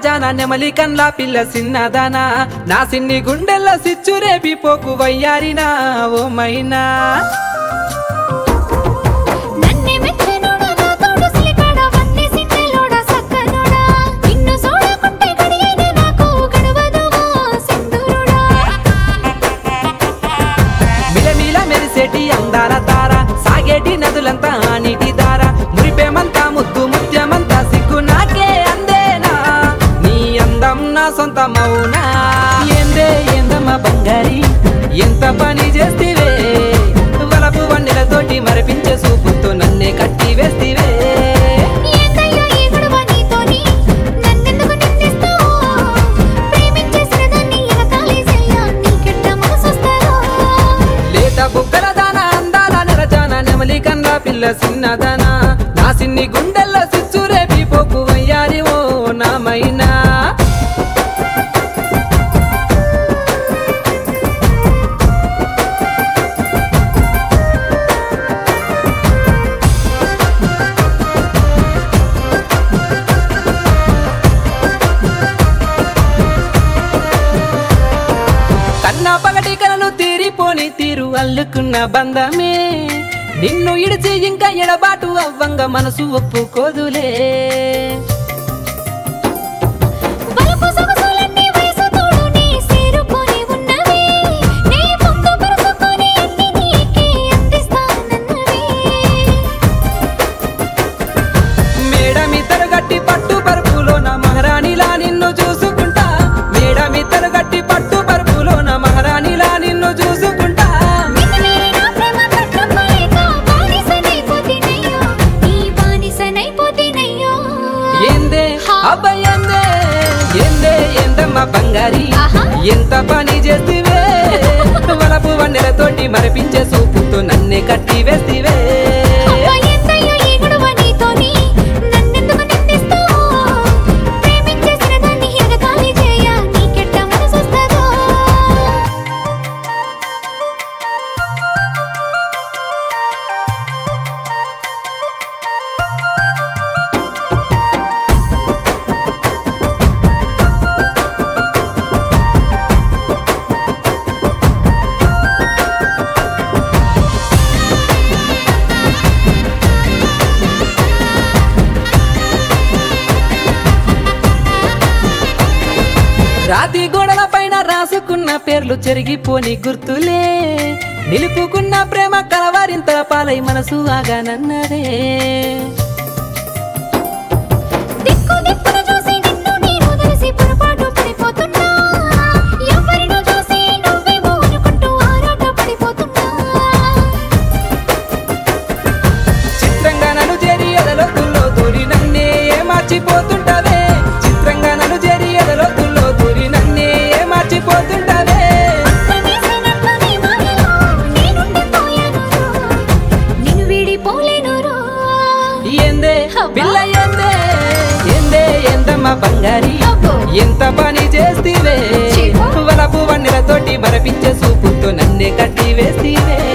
నెరజాన నెమలి కన్లా పిల్ల సిన్నదానా నా సిన్ని గుండెల్ల సిచ్చు రేపి పోకు వయ్యారినా ఓ మైనా నన్నే మెచ్చనోడా నా తోడు సిలికాడా వన్నే సిన్నెలోడా సక్కనోడా నిన్ను చూడకుంటే గడియైన నాకు గడవదువా సింధూరుడా మిలమిల మెరిసేటి అందాల తార సాగేటి నదులంతా నీటి దార మురిపేమంతా ముద్దు ముత్యమంతా సిగ్గు నాకే అందేనా నీ అందం నా సొంత మౌనా ఏందే ఏందమ్మ బంగారి ఎంత పని చేస్తివే వలపు వన్నెలతోటి మరిపించే సూపుతో నన్నే కట్టి వేస్తివే ఏందయ్యా ఈ గొడవ నీతోని నన్నెందుకు నిందిస్తావు ప్రేమించేసిన దాన్ని ఎగతాళి చెయ్య నీకెట్ట మనసొస్తారో లేత బుగ్గల దాన అందాల నెరజాన నెమలి కన్నా పిల్ల సిన్నదానా నా సిన్ని గుండెల్ల సిచ్చు రేపి పోకు వయ్యారి ఓ నామైనా కన్నా పగటి కలలు తీరిపోని తీరు అల్లుకున్న బంధమే నిన్ను ఇడిచి ఇంకా ఎడబాటు అవ్వంగ మనసు ఒప్పుకోదులే వలపు సొగసులన్నీ వయసు తోడు నీ సేరుకొని ఉన్నవి నీ పొందు పరుచుకొని అన్ని నీకే అందిస్తానన్నవి మేడమిద్దరు గట్టి పట్టు పరుపులోన మహారాణిలా నిన్ను చూసుకుంటా మేడమిద్దరు గట్టి పట్టు పరుపులోన మహారాణిలా నిన్ను చూసుకుంటా మితిమీరి నా ప్రేమ పట్టుకోలేక బానిసనైపోతినయ్యో నీ బానిసనైపోతినయ్యో ఏందే అబ్బాయి ఏందే ఏందే ఏందమ్మ బంగారి ఆహా. ఎంత పని చేస్తివే వలపు వన్నెలతోటి మరిపించే సూపుతో నన్నే కట్టి వేస్తివే అబ్బా ఎంతయ్యో ఈ గొడవ నీతోని నన్నెందుకు నిందిస్తావు ప్రేమించేసిన దాన్ని ఎగతాళి చేయ నీకెట్ట మనసొస్తదో రాతి గోడల పైన రాసుకున్న పేర్లు చెరిగిపోని గుర్తులే నిలుపుకున్న ప్రేమ కలవారింత పాలై మనసు ఆగానన్నదే దిక్కు దిక్కున చూసి నిన్ను నేను తెలిసి పొరపాటు పడిపోతున్నా ఎవరినో చూసి నువ్వేమో అనుకుంటూ ఆరాట పడిపోతున్నా చిత్రంగా నన్ను చేరి ఎదలోతుల్లో దూరి నన్నే మార్చిపోతుంటావే చిత్రంగా నన్ను చేరి ఎదలోతుల్లో దూరి నన్నే మార్చిపోతుంటావే వేసినట్లు నీ మాయలో నేనుండిపోయాను నిన్ను వీడిపోలేను రో ఏందే పిల్ల ఏందే ఏందే ఎందమ్మ బంగారి అబ్బో. ఎంత పని చేస్తివే చీపు. వలపు వన్నెలతోటి మరపించే సూపుతో నన్నే కట్టి వేస్తివే